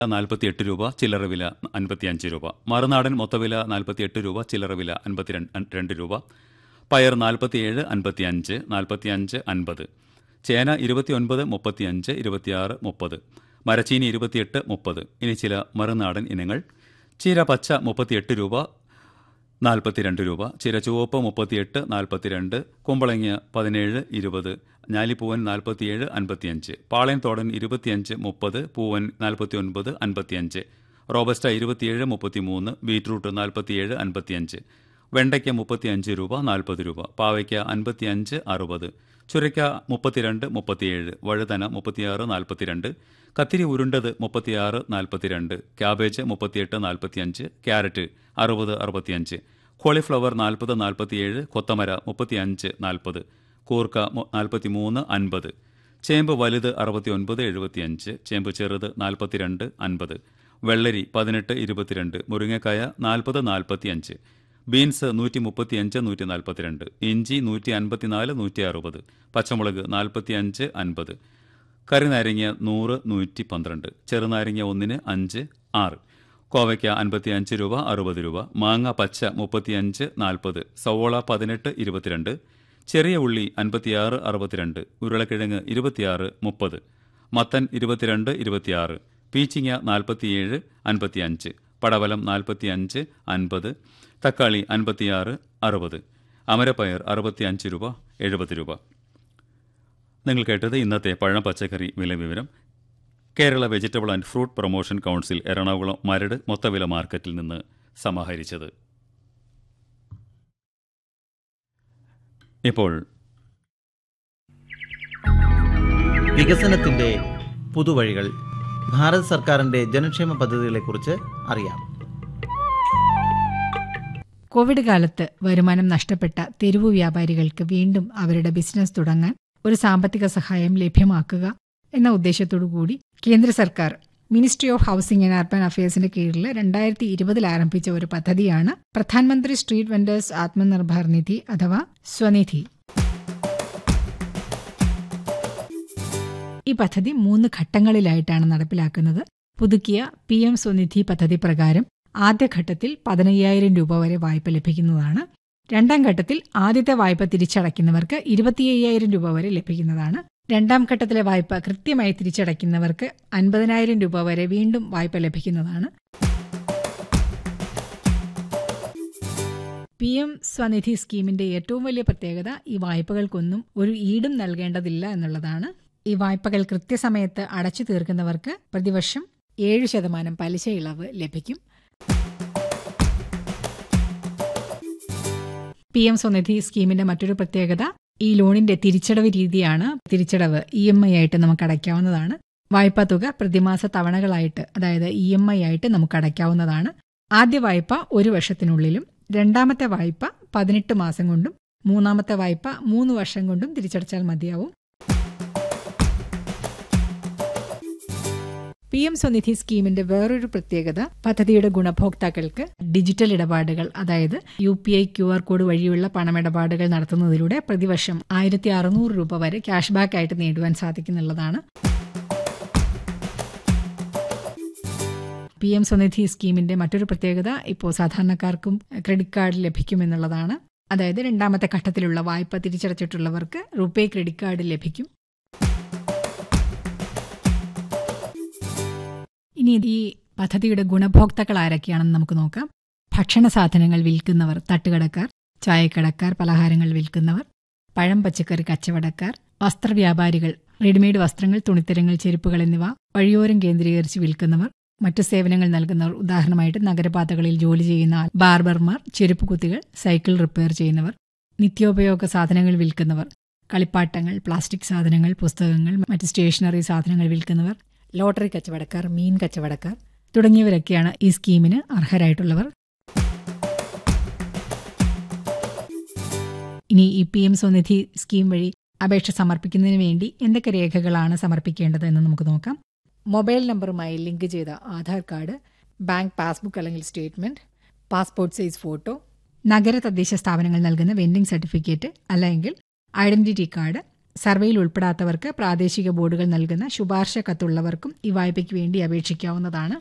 നാൽപ്പത്തി എട്ട് രൂപ ചില്ലറ വില അൻപത്തിയഞ്ച് രൂപ മറുനാടൻ മൊത്തവില നാൽപ്പത്തി എട്ട് രൂപ ചില്ലറ വില അൻപത്തി രണ്ട് രൂപ പയർ നാൽപ്പത്തിയേഴ് അൻപത്തിയഞ്ച് നാൽപ്പത്തിയഞ്ച് അൻപത് ചേന ഇരുപത്തിയൊൻപത് മുപ്പത്തിയഞ്ച് ഇരുപത്തിയാറ് മുപ്പത് മരച്ചീനി ഇരുപത്തിയെട്ട് മുപ്പത് ഇനി ചില മറുനാടൻ ഇനങ്ങൾ ചീര പച്ച മുപ്പത്തിയെട്ട് രൂപ നാൽപ്പത്തിരണ്ട് രൂപ ചിര ചുവപ്പ് മുപ്പത്തിയെട്ട് നാൽപ്പത്തിരണ്ട് കുമ്പളങ്ങ പതിനേഴ് ഇരുപത് ഞാലിപ്പൂവൻ നാൽപ്പത്തിയേഴ് അൻപത്തിയഞ്ച് പാളയം തോടൻ ഇരുപത്തിയഞ്ച് മുപ്പത് പൂവൻ നാൽപ്പത്തിയൊൻപത് അൻപത്തിയഞ്ച് റോബസ്റ്റ ഇരുപത്തിയേഴ് മുപ്പത്തിമൂന്ന് ബീറ്റ്റൂട്ട് നാൽപ്പത്തിയേഴ് അൻപത്തിയഞ്ച് വെണ്ടയ്ക്ക മുപ്പത്തിയഞ്ച് രൂപ നാൽപ്പത് രൂപ പാവയ്ക്ക അൻപത്തിയഞ്ച് അറുപത് ചുരയ്ക്ക മുപ്പത്തിരണ്ട് മുപ്പത്തിയേഴ് വഴുതന മുപ്പത്തിയാറ് നാൽപ്പത്തിരണ്ട് കത്തിരി ഉരുണ്ടത് മുപ്പത്തിയാറ് നാൽപ്പത്തിരണ്ട് ക്യാബേജ് മുപ്പത്തിയെട്ട് നാൽപ്പത്തിയഞ്ച് ക്യാരറ്റ് അറുപത് അറുപത്തിയഞ്ച് കോളിഫ്ലവർ നാൽപ്പത് നാൽപ്പത്തിയേഴ് കൊത്തമര മുപ്പത്തിയഞ്ച് നാൽപ്പത് കൂർക്ക നാൽപ്പത്തിമൂന്ന് അൻപത് ചേമ്പ് വലുത് അറുപത്തിയൊൻപത് എഴുപത്തിയഞ്ച് ചേമ്പ് ചെറുത് നാൽപ്പത്തിരണ്ട് അൻപത് വെള്ളരി പതിനെട്ട് ഇരുപത്തിരണ്ട് മുരിങ്ങക്കായ നാൽപ്പത് നാൽപ്പത്തിയഞ്ച് ബീൻസ് നൂറ്റി മുപ്പത്തിയഞ്ച് നൂറ്റി നാൽപ്പത്തിരണ്ട് ഇഞ്ചി നൂറ്റി അൻപത്തിനാല് നൂറ്റി അറുപത് പച്ചമുളക് നാൽപ്പത്തിയഞ്ച് അൻപത് കറിനാരങ്ങ നൂറ് നൂറ്റി പന്ത്രണ്ട് ചെറുനാരങ്ങ ഒന്നിന് അഞ്ച് ആറ് കോവയ്ക്ക അൻപത്തിയഞ്ച് രൂപ അറുപത് രൂപ മാങ്ങ പച്ച മുപ്പത്തിയഞ്ച് നാൽപ്പത് സവോള പതിനെട്ട് ഇരുപത്തിരണ്ട് ചെറിയ ഉള്ളി അൻപത്തിയാറ് അറുപത്തിരണ്ട് ഉരുളക്കിഴങ്ങ് ഇരുപത്തിയാറ് മുപ്പത് മത്തൻ ഇരുപത്തിരണ്ട് ഇരുപത്തിയാറ് പീച്ചിങ്ങ നാൽപ്പത്തിയേഴ് അൻപത്തിയഞ്ച് പടവലം നാൽപ്പത്തിയഞ്ച് അൻപത് തക്കാളി അൻപത്തിയാറ് അറുപത് അമരപ്പയർ അറുപത്തിയഞ്ച് രൂപ എഴുപത് രൂപ നിങ്ങൾ കേട്ടത് ഇന്നത്തെ പഴം പച്ചക്കറി വില വിവരം Kerala vegetable and fruit promotion council Ernakulam Maradu മൊത്തവില മാർക്കറ്റിൽ നിന്ന് സമാഹരിച്ചത് ഇപ്പോൾ വികസനത്തിന്റെ പുതുവഴികൾ ഭാരത് സർക്കാരിന്റെ ജനക്ഷേമ പദ്ധതികളെക്കുറിച്ച് അറിയാം കോവിഡ് കാലത്ത് വരുമാനം നഷ്ടപ്പെട്ട തെരുവു വ്യാപാരികൾക്ക് വീണ്ടും അവരുടെ ബിസിനസ് തുടങ്ങാൻ ഒരു സാമ്പത്തിക സഹായം ലഭ്യമാക്കുക എന്ന ഉദ്ദേശത്തോടു കൂടി കേന്ദ്ര സർക്കാർ ministry of housing and urban അഫയേഴ്സിന്റെ കീഴിൽ രണ്ടായിരത്തി ഇരുപതിൽ ആരംഭിച്ച ഒരു പദ്ധതിയാണ് പ്രധാനമന്ത്രി സ്ട്രീറ്റ് വെൻഡേഴ്സ് ആത്മനിർഭർ നിധി അഥവാ സ്വനിധി ഈ പദ്ധതി മൂന്ന് ഘട്ടങ്ങളിലായിട്ടാണ് നടപ്പിലാക്കുന്നത് പുതുക്കിയ പി എം സ്വനിധി പദ്ധതി പ്രകാരം ആദ്യഘട്ടത്തിൽ പതിനയ്യായിരം രൂപ വരെ വായ്പ ലഭിക്കുന്നതാണ് രണ്ടാം ഘട്ടത്തിൽ ആദ്യത്തെ വായ്പ തിരിച്ചടയ്ക്കുന്നവർക്ക് ഇരുപത്തിയ്യായിരം രൂപ വരെ ലഭിക്കുന്നതാണ് രണ്ടാം ഘട്ടത്തിലെ വായ്പ കൃത്യമായി തിരിച്ചടയ്ക്കുന്നവർക്ക് അൻപതിനായിരം രൂപ വരെ വീണ്ടും വായ്പ ലഭിക്കുന്നതാണ് പി എം സ്വനിധി സ്കീമിന്റെ ഏറ്റവും വലിയ പ്രത്യേകത ഈ വായ്പകൾക്കൊന്നും ഒരു ഈടും നൽകേണ്ടതില്ല എന്നുള്ളതാണ് ഈ വായ്പകൾ കൃത്യസമയത്ത് അടച്ചു തീർക്കുന്നവർക്ക് പ്രതിവർഷം ഏഴ് ശതമാനം പലിശ ഇളവ് ലഭിക്കും പി എം സ്വനിധി സ്കീമിന്റെ മറ്റൊരു പ്രത്യേകത ഈ ലോണിന്റെ തിരിച്ചടവ് രീതിയാണ് തിരിച്ചടവ് ഇ എം ഐ ആയിട്ട് നമുക്ക് അടയ്ക്കാവുന്നതാണ് വായ്പാ തുക പ്രതിമാസ തവണകളായിട്ട് അതായത് ഇ എം ഐ ആയിട്ട് നമുക്ക് അടയ്ക്കാവുന്നതാണ് ആദ്യ വായ്പ ഒരു വർഷത്തിനുള്ളിലും രണ്ടാമത്തെ വായ്പ പതിനെട്ട് മാസം കൊണ്ടും മൂന്നാമത്തെ വായ്പ മൂന്ന് വർഷം കൊണ്ടും തിരിച്ചടച്ചാൽ മതിയാവും പി എം സ്വനിധി സ്കീമിന്റെ വേറൊരു പ്രത്യേകത പദ്ധതിയുടെ ഗുണഭോക്താക്കൾക്ക് ഡിജിറ്റൽ ഇടപാടുകൾ അതായത് U P I Q R code വഴിയുള്ള പണമിടപാടുകൾ നടത്തുന്നതിലൂടെ പ്രതിവർഷം ആയിരത്തി അറുന്നൂറ് രൂപ വരെ ക്യാഷ് ബാക്ക് ആയിട്ട് നേടുവാൻ സാധിക്കുന്നുള്ളതാണ് പി എം സ്വനിധി സ്കീമിന്റെ മറ്റൊരു പ്രത്യേകത ഇപ്പോൾ സാധാരണക്കാർക്കും ക്രെഡിറ്റ് കാർഡ് ലഭിക്കുമെന്നുള്ളതാണ് അതായത് രണ്ടാമത്തെ ഘട്ടത്തിലുള്ള വായ്പ തിരിച്ചടച്ചിട്ടുള്ളവർക്ക് റുപേ ക്രെഡിറ്റ് കാർഡ് ലഭിക്കും ഇനി ഈ പദ്ധതിയുടെ ഗുണഭോക്താക്കൾ ആരൊക്കെയാണെന്ന് നമുക്ക് നോക്കാം ഭക്ഷണ സാധനങ്ങൾ വിൽക്കുന്നവർ തട്ടുകടക്കാർ ചായക്കടക്കാർ പലഹാരങ്ങൾ വിൽക്കുന്നവർ പഴം പച്ചക്കറി കച്ചവടക്കാർ വസ്ത്രവ്യാപാരികൾ റെഡിമെയ്ഡ് വസ്ത്രങ്ങൾ തുണിത്തരങ്ങൾ ചെരുപ്പുകൾ എന്നിവ വഴിയോരം കേന്ദ്രീകരിച്ച് വിൽക്കുന്നവർ മറ്റു സേവനങ്ങൾ നൽകുന്നവർ ഉദാഹരണമായിട്ട് നഗരപാതകളിൽ ജോലി ചെയ്യുന്ന ബാർബർമാർ ചെരുപ്പ് കുത്തികൾ സൈക്കിൾ റിപ്പയർ ചെയ്യുന്നവർ നിത്യോപയോഗ സാധനങ്ങൾ വിൽക്കുന്നവർ കളിപ്പാട്ടങ്ങൾ പ്ലാസ്റ്റിക് സാധനങ്ങൾ പുസ്തകങ്ങൾ മറ്റ് സ്റ്റേഷനറി സാധനങ്ങൾ വിൽക്കുന്നവർ ലോട്ടറി കച്ചവടക്കാർ മീൻ കച്ചവടക്കാർ തുടങ്ങിയവരൊക്കെയാണ് ഈ സ്കീമിന് അർഹരായിട്ടുള്ളവർ ഇനി ഈ പി എം സ്വനിധി സ്കീം വഴി അപേക്ഷ സമർപ്പിക്കുന്നതിന് വേണ്ടി എന്തൊക്കെ രേഖകളാണ് സമർപ്പിക്കേണ്ടത് എന്ന് നമുക്ക് നോക്കാം മൊബൈൽ നമ്പറുമായി ലിങ്ക് ചെയ്ത ആധാർ കാർഡ് ബാങ്ക് പാസ്ബുക്ക് അല്ലെങ്കിൽ സ്റ്റേറ്റ്മെന്റ് പാസ്പോർട്ട് സൈസ് ഫോട്ടോ നഗര തദ്ദേശ സ്ഥാപനങ്ങൾ നൽകുന്ന വെൻഡിംഗ് സർട്ടിഫിക്കറ്റ് അല്ലെങ്കിൽ ഐഡന്റിറ്റി കാർഡ് സർവേയിൽ ഉൾപ്പെടാത്തവർക്ക് പ്രാദേശിക ബോർഡുകൾ നൽകുന്ന ശുപാർശ കത്തുള്ളവർക്കും ഈ വായ്പയ്ക്ക് വേണ്ടി അപേക്ഷിക്കാവുന്നതാണ്